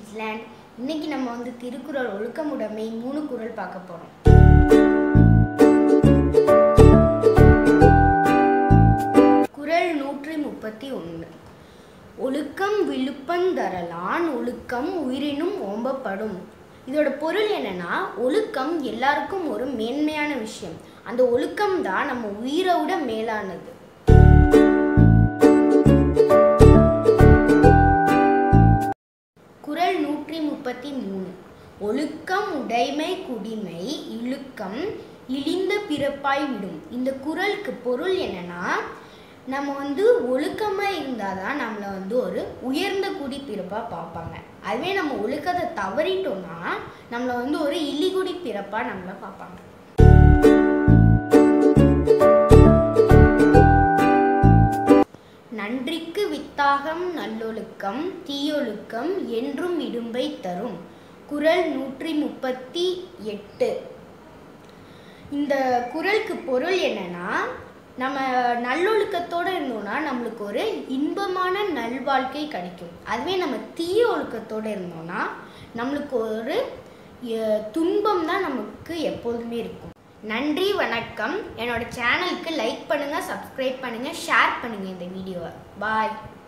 கிட்ஸ்லேண்ட் இன்னைக்கு நம்ம வந்து திருக்குறள் ஒழுக்கமுடைமை மூணு குறள் பார்க்க போகிறோம் குறள் நூற்றி முப்பத்தி ஒன்று ஒழுக்கம் விழுப்பந்தரலான் ஒழுக்கம் உயிரினும் ஓம்பப்படும் இதோட பொருள் என்னன்னா ஒழுக்கம் எல்லாருக்கும் ஒரு மேன்மையான விஷயம் அந்த ஒழுக்கம் தான் நம்ம உயிரை விட மேலானது குறள் நூற்றி முப்பத்தி மூணு ஒழுக்கம் உடைமை குடிமை இழுக்கம் இழிந்த பிறப்பாய் விடும் இந்த குறளுக்கு பொருள் என்னன்னா நம்ம வந்து ஒழுக்கமாக இருந்தால் தான் நம்மளை வந்து ஒரு உயர்ந்த குடி பிறப்பாக பார்ப்பாங்க அதுவே நம்ம ஒழுக்கத்தை தவறிட்டோம்னா நம்மளை வந்து ஒரு இழிகுடி பிறப்பாக நம்மளை பார்ப்பாங்க நன்றிக்கு வித்தாகம் நல்லொழுக்கம் தீயொழுக்கம் என்றும் இடும்பை தரும் குறள் நூற்றி முப்பத்தி எட்டு இந்த குறளுக்கு பொருள் என்னன்னா நம்ம நல்லொழுக்கத்தோடு இருந்தோம்னா நம்மளுக்கு ஒரு இன்பமான நல்வாழ்க்கை கிடைக்கும் அதுவே நம்ம தீய ஒழுக்கத்தோடு இருந்தோம்னா நம்மளுக்கு ஒரு அஹ், துன்பம் தான் நமக்கு எப்போதுமே இருக்கும் நன்றி வணக்கம் என்னோட சேனலுக்கு லைக் பண்ணுங்கள் சப்ஸ்கிரைப் பண்ணுங்கள் ஷேர் பண்ணுங்கள் இந்த வீடியோவை பாய்